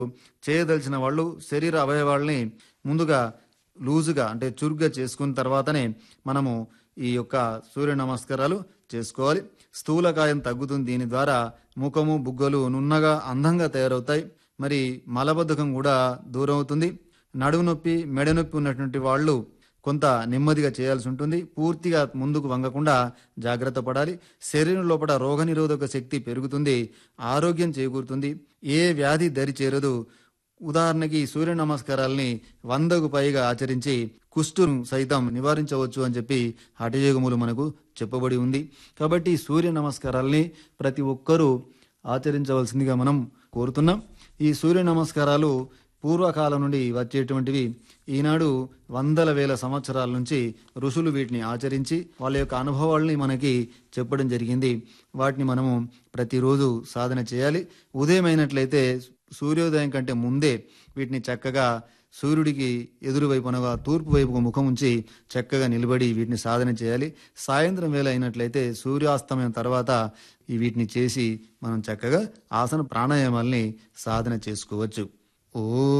చేయదలిచిన వాళ్ళు శరీర అవయవాల్ని ముందుగా లూజుగా అంటే చురుగ్గా చేసుకున్న తర్వాతనే మనము ఈ యొక్క సూర్య నమస్కారాలు చేసుకోవాలి స్థూలకాయం తగ్గుతుంది దీని ద్వారా ముఖము బుగ్గలు నున్నగా అందంగా తయారవుతాయి మరి మలబద్ధకం కూడా దూరం అవుతుంది నడుము నొప్పి మెడ నొప్పి ఉన్నటువంటి వాళ్ళు కొంత నెమ్మదిగా చేయాల్సి ఉంటుంది పూర్తిగా ముందుకు వంగకుండా జాగ్రత్త పడాలి శరీరం లోపల రోగనిరోధక శక్తి పెరుగుతుంది ఆరోగ్యం చేకూరుతుంది ఏ వ్యాధి దరి చేరదు ఉదాహరణకి సూర్య నమస్కారాల్ని వందకు పైగా ఆచరించి కుష్టును సైతం నివారించవచ్చు అని చెప్పి హఠయోగములు మనకు చెప్పబడి ఉంది కాబట్టి ఈ సూర్య నమస్కారాల్ని ప్రతి ఒక్కరూ ఆచరించవలసిందిగా మనం కోరుతున్నాం ఈ సూర్య నమస్కారాలు పూర్వకాలం నుండి వచ్చేటువంటివి ఈనాడు వందల వేల సంవత్సరాల నుంచి ఋషులు వీటిని ఆచరించి వాళ్ళ యొక్క అనుభవాల్ని మనకి చెప్పడం జరిగింది వాటిని మనము ప్రతిరోజు సాధన చేయాలి ఉదయం అయినట్లయితే సూర్యోదయం కంటే ముందే వీటిని చక్కగా సూర్యుడికి ఎదురు వైపు అనగా తూర్పు వైపుకు ముఖం ఉంచి చక్కగా నిలబడి వీటిని సాధన చేయాలి సాయంత్రం వేళ అయినట్లయితే సూర్యాస్తమయం తర్వాత ఈ వీటిని చేసి మనం చక్కగా ఆసన ప్రాణాయామాల్ని సాధన చేసుకోవచ్చు ఓ